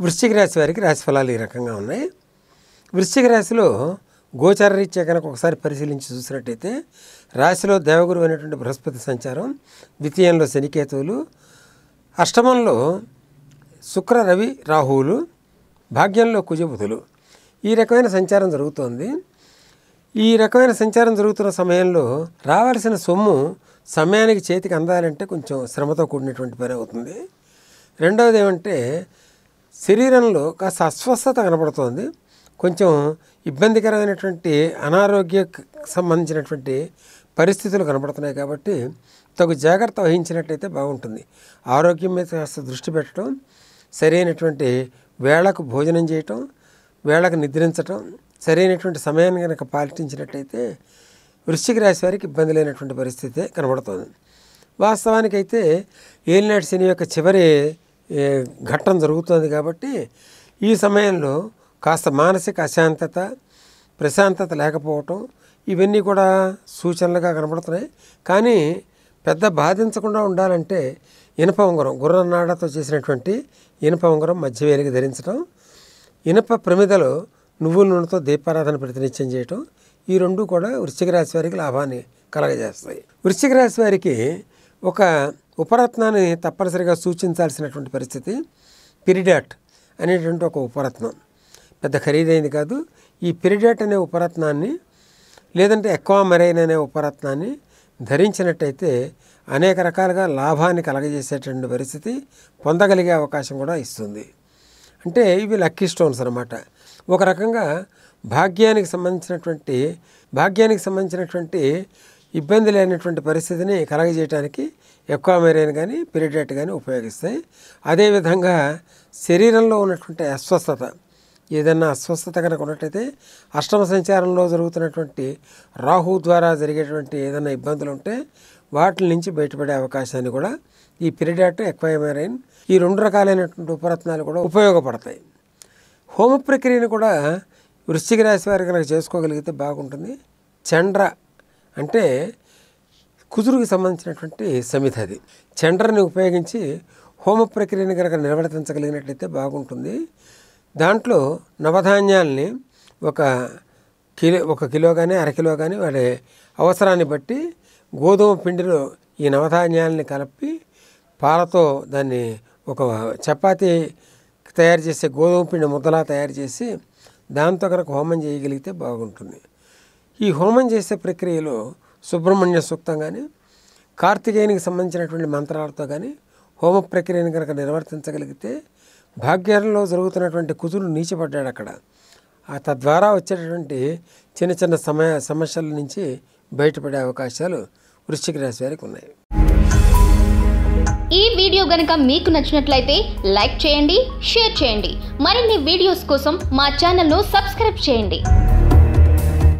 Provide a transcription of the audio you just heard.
వృశ్చిక రాశి వారికి రాశి ఫలాలు ఈ రకంగా ఉన్నాయి వృశ్చిక రాశిలో గోచార రీత్యా కనుక ఒకసారి పరిశీలించి చూసినట్టయితే రాశిలో దేవగురు అయినటువంటి బృహస్పతి సంచారం ద్వితీయంలో శనికేతువులు అష్టమంలో శుక్ర రవి రాహువులు భాగ్యంలో కుజబుధులు ఈ రకమైన సంచారం జరుగుతోంది ఈ రకమైన సంచారం జరుగుతున్న సమయంలో రావాల్సిన సొమ్ము సమయానికి చేతికి అందాలంటే కొంచెం శ్రమతో కూడినటువంటి పని అవుతుంది రెండవది ఏమంటే శరీరంలో కాస్త అస్వస్థత కనబడుతోంది కొంచెం ఇబ్బందికరమైనటువంటి అనారోగ్య సంబంధించినటువంటి పరిస్థితులు కనబడుతున్నాయి కాబట్టి తగు జాగ్రత్త వహించినట్లయితే బాగుంటుంది ఆరోగ్యం మీద కాస్త దృష్టి పెట్టడం సరైనటువంటి వేళకు భోజనం చేయటం వేళకు నిద్రించటం సరైనటువంటి సమయాన్ని కనుక పాటించినట్లయితే వృశ్చిక రాశి వారికి ఇబ్బంది లేనటువంటి పరిస్థితి కనబడుతోంది వాస్తవానికైతే ఏలినాటి శని యొక్క చివరి ఏ, ఘట్టం జరుగుతోంది కాబట్టి ఈ సమయంలో కాస్త మానసిక అశాంతత ప్రశాంతత లేకపోవటం ఇవన్నీ కూడా సూచనలుగా కనబడుతున్నాయి కానీ పెద్ద బాధించకుండా ఉండాలంటే ఇనప ఉంగరం గుర్రం నాడతో చేసినటువంటి ఇనప ఉంగరం మధ్య వేలికి ధరించడం ఇనప ప్రమిదలో నువ్వుల నూనెతో దీపారాధన ప్రతినిత్యం చేయటం ఈ రెండు కూడా వృశ్చిక రాశి వారికి లాభాన్ని కలగజేస్తాయి వృశ్చిక రాశి వారికి ఒక ఉపరత్నాన్ని తప్పనిసరిగా సూచించాల్సినటువంటి పరిస్థితి పిరిడాట్ అనేటువంటి ఒక ఉపరత్నం పెద్ద ఖరీదైంది కాదు ఈ పిరిడాట్ అనే ఉపరత్నాన్ని లేదంటే ఎక్వామరైన్ అనే ఉపరత్నాన్ని ధరించినట్టయితే అనేక రకాలుగా లాభాన్ని కలగజేసేటువంటి పరిస్థితి పొందగలిగే అవకాశం కూడా ఇస్తుంది అంటే ఇవి లక్కీ స్టోన్స్ అనమాట ఒక రకంగా భాగ్యానికి సంబంధించినటువంటి భాగ్యానికి సంబంధించినటువంటి ఇబ్బంది లేనటువంటి పరిస్థితిని కలగజేయడానికి ఎక్కువ మెరైన్ కానీ పిరిడేట్ కానీ ఉపయోగిస్తాయి అదేవిధంగా శరీరంలో ఉన్నటువంటి అస్వస్థత ఏదన్నా అస్వస్థత కనుక ఉన్నట్టయితే అష్టమ సంచారంలో జరుగుతున్నటువంటి రాహు ద్వారా జరిగేటువంటి ఏదైనా ఇబ్బందులు ఉంటే వాటి నుంచి బయటపడే అవకాశాన్ని కూడా ఈ పిరిడాట్ ఎక్వైమెరైన్ ఈ రెండు రకాలైనటువంటి ఉపరత్నాలు కూడా ఉపయోగపడతాయి హోమ ప్రక్రియను కూడా వృశ్చిక రాశి వారు కనుక చేసుకోగలిగితే బాగుంటుంది చండ్ర అంటే కుదురుకి సంబంధించినటువంటి సమితి అది చండ్రని ఉపయోగించి హోమ ప్రక్రియని కనుక నిర్వర్తించగలిగినట్లయితే బాగుంటుంది దాంట్లో నవధాన్యాల్ని ఒక కిలో ఒక కిలో కానీ అరకిలో కానీ వాడి అవసరాన్ని బట్టి గోధుమ పిండిలో ఈ నవధాన్యాలని కలిపి పాలతో దాన్ని ఒక చపాతీ తయారు చేసే గోధుమ పిండి ముద్దలా తయారు చేసి దాంతో కనుక హోమం చేయగలిగితే బాగుంటుంది ఈ హోమం చేసే ప్రక్రియలో సుబ్రహ్మణ్య సూక్తం కానీ కార్తికేయునికి సంబంధించినటువంటి మంత్రాలతో కానీ హోమ ప్రక్రియను కనుక నిర్వర్తించగలిగితే భాగ్యంలో జరుగుతున్నటువంటి కుదురు నీచపడ్డాడు అక్కడ ఆ తద్వారా వచ్చేటటువంటి చిన్న చిన్న సమయ సమస్యల నుంచి బయటపడే అవకాశాలు వృశ్చిక రాశి వారికి ఉన్నాయి ఈ వీడియో గనక మీకు నచ్చినట్లయితే లైక్ చేయండి షేర్ చేయండి మరిన్ని వీడియోస్ కోసం మా ఛానల్ను సబ్స్క్రైబ్ చేయండి